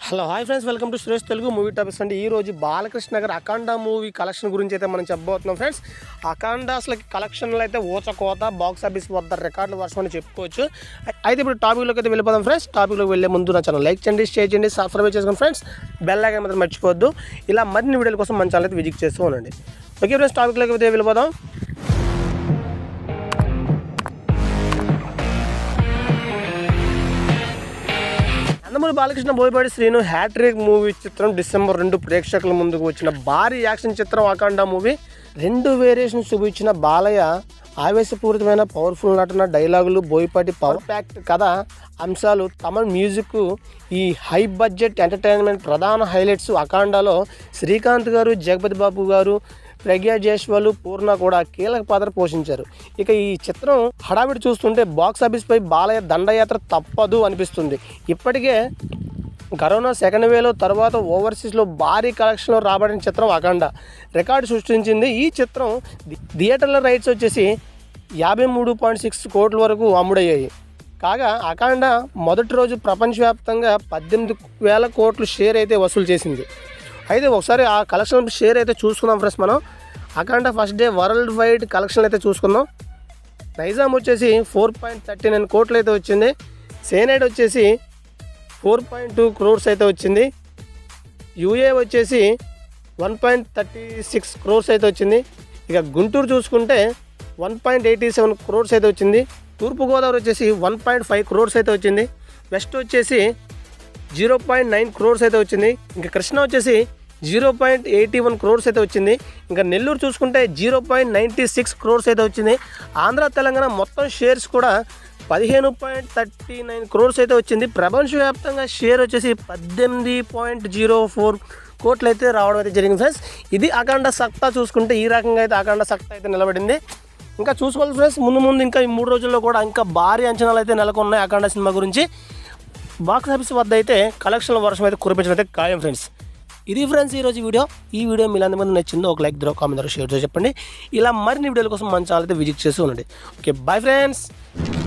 hello hi friends welcome to Suresh Telugu movie topics అండి ఈ రోజు బాలకృష్ణ గారు అఖండ మూవీ కలెక్షన్ గురించి అయితే మనం చెప్పబోతున్నాం ఫ్రెండ్స్ అఖండ అసలు కలెక్షన్లు అయితే ఊచకోత బాక్స్ ఆఫీస్ వద్ద రికార్డుల వర్షం అని చెప్పుకోవచ్చు అయి- అయితే ఇప్పుడు టాపిక్లోకి అయితే వెళ్ళిపోదాం ఫ్రెండ్స్ టాపిక్లోకి వెళ్ళే ముందు నా ఛానల్ లైక్ చేయండి షేర్ చేయండి సబ్స్క్రైబ్ చేసుకోండి ఫ్రెండ్స్ బెల్ ఐకాన్ మాత్రం మర్చిపోవద్దు ఇలా మరిన్ని వీడియోల కోసం మన ఛానల్ అయితే విజిట్ చేస్తూ ఉండండి ఓకే ఫ్రెండ్స్ టాపిక్లోకి అయితే వెళ్ళిపోదాం నందమూరి బాలకృష్ణ బోయపాటి శ్రీను హ్యాట్రిక్ మూవీ చిత్రం డిసెంబర్ రెండు ప్రేక్షకుల ముందుకు వచ్చిన భారీ యాక్షన్ చిత్రం అఖండ మూవీ రెండు వేరియేషన్ చూపించిన బాలయ్య ఆవేశపూరితమైన పవర్ఫుల్ నటన డైలాగులు బోయపాటి పవర్ ప్యాక్ట్ కథ అంశాలు తమ మ్యూజిక్ ఈ హై బడ్జెట్ ఎంటర్టైన్మెంట్ ప్రధాన హైలైట్స్ అఖండాలో శ్రీకాంత్ గారు జగపతి బాబు గారు ప్రజ్ఞా జైస్వాల్ పూర్ణ కూడా కీలక పాత్ర పోషించారు ఇక ఈ చిత్రం హడావిడి చూస్తుంటే బాక్స్ ఆఫీస్పై బాలయ్య దండయాత్ర తప్పదు అనిపిస్తుంది ఇప్పటికే కరోనా సెకండ్ వేలో తర్వాత ఓవర్సీస్లో భారీ కలెక్షన్లో రాబడిన చిత్రం అఖండ రికార్డు సృష్టించింది ఈ చిత్రం థి- థియేటర్ల రైట్స్ వచ్చేసి యాభై మూడు పాయింట్ సిక్స్ కోట్ల వరకు అమ్ముడయ్యాయి కాగా అఖండ మొదటి రోజు ప్రపంచవ్యాప్తంగా పద్దెనిమిది వేల కోట్లు షేర్ అయితే వసూలు చేసింది అయితే ఒకసారి ఆ కలెక్షన్ షేర్ అయితే చూసుకుందాం ఫ్రెండ్స్ మనం Akhanda first day world wide collection అయితే చూసుకుందాం నైజాం వచ్చేసి ఫోర్ పాయింట్ థర్టీ నైన్ కోట్లు అయితే వచ్చింది సేనైడ్ వచ్చేసి ఫోర్ పాయింట్ టూ క్రోర్స్ అయితే వచ్చింది యూఏ వచ్చేసి one point thirty six crores అయితే వచ్చింది ఇక గుంటూరు చూసుకుంటే one point eighty seven crores అయితే వచ్చింది తూర్పుగోదావరి వచ్చేసి వన్ పాయింట్ ఫైవ్ క్రోర్స్ అయితే వచ్చింది వెస్ట్ వచ్చేసి జీరో పాయింట్ నైన్ క్రోర్స్ అయితే వచ్చింది ఇంకా కృష్ణ వచ్చేసి zero point eighty one crores అయితే వచ్చింది ఇంకా నెల్లూరు చూసుకుంటే zero point ninety six crores అయితే వచ్చింది ఆంధ్ర తెలంగాణ మొత్తం షేర్స్ కూడా పదిహేను పాయింట్ థర్టీ నైన్ క్రోర్స్ అయితే వచ్చింది ప్రపంచవ్యాప్తంగా షేర్ వచ్చేసి పద్దెనిమిది పాయింట్ జీరో ఫోర్ కోట్లు అయితే రావడం అయితే జరిగింది ఫ్రెండ్స్ ఇది అఖండ సత్తా చూసుకుంటే ఈ రకంగా అయితే అఖండ సత్తా అయితే నిలబడింది ఇంకా చూసుకోవాలి ఫ్రెండ్స్ ముందు ముందు ఇంకా ఈ మూడు రోజుల్లో కూడా ఇంకా భారీ అంచనాలు అయితే నెలకొన్నాయి అఖండ సినిమా గురించి బాక్స్ ఆఫీస్ వద్ద అయితే కలెక్షన్ల వర్షం అయితే కురిపించడం అయితే ఖాయం ఫ్రెండ్స్ ఇది ఫ్రెండ్స్ ఈరోజు వీడియో ఈ వీడియో మీ మంది నచ్చిందో ఒక లైక్ ద్వారా కామెంట్ ద్వారా షేర్ చేసి చెప్పండి ఇలా మరిన్ని వీడియోల కోసం మన ఛానల్ అయితే విజిట్ చేస్తూ ఉండండి ఓకే బాయ్ ఫ్రెండ్స్